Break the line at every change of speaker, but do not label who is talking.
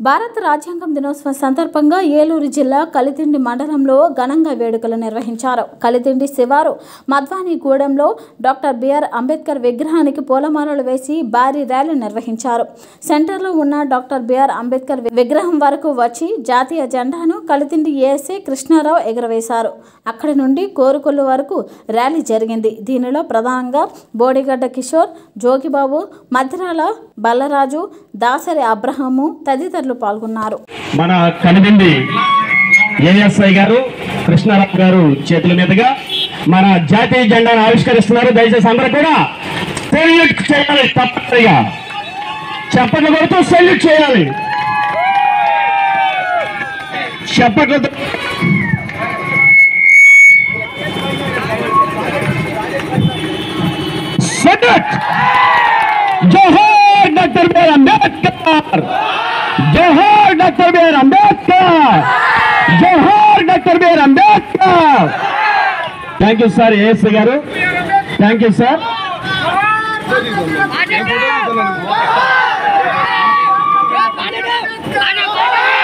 భారత రాజ్యాంగం దినోత్సవం సందర్భంగా ఏలూరు జిల్లా కలితిండి మండలంలో ఘనంగా వేడుకలు నిర్వహించారు కలితిండి శివారు మధ్వానిగూడెంలో డాక్టర్ బిఆర్ అంబేద్కర్ విగ్రహానికి పూలమాలలు వేసి భారీ ర్యాలీ నిర్వహించారు సెంటర్లో ఉన్న డాక్టర్ బిఆర్ అంబేద్కర్ విగ్రహం వరకు వచ్చి జాతీయ జెండాను కలితిండి ఏఎస్ఐ కృష్ణారావు ఎగురవేశారు అక్కడి నుండి కోరుకొల్లు వరకు ర్యాలీ జరిగింది దీనిలో ప్రధానంగా బోడిగడ్డ కిషోర్ జోగిబాబు మధ్యరాల బల్లరాజు దాసరి అబ్రహము తదితరులు పాల్గొన్నారు
మన కనిపింది ఏఎస్ఐ గారు కృష్ణారావు గారు చేతుల మీదుగా మన జాతీయ జెండాను ఆవిష్కరిస్తున్నారు దయచేసి అందరూ కూడా సెల్యూట్ చేయాలి తప్పనిసరిగా చప్పట్లు కొడుతూ సెల్యూట్ చేయాలి చప్పట్లతో సెల్యూట్ జోహార్ డాక్టర్ బిఆర్ అంబేద్కర్ జోహార్ డాక్టర్ బిఆర్ అంబేద్కర్ జోహార్ doctor B R Ambedkar thank you sir A S గారు థ్యాంక్ యూ సార్
Ada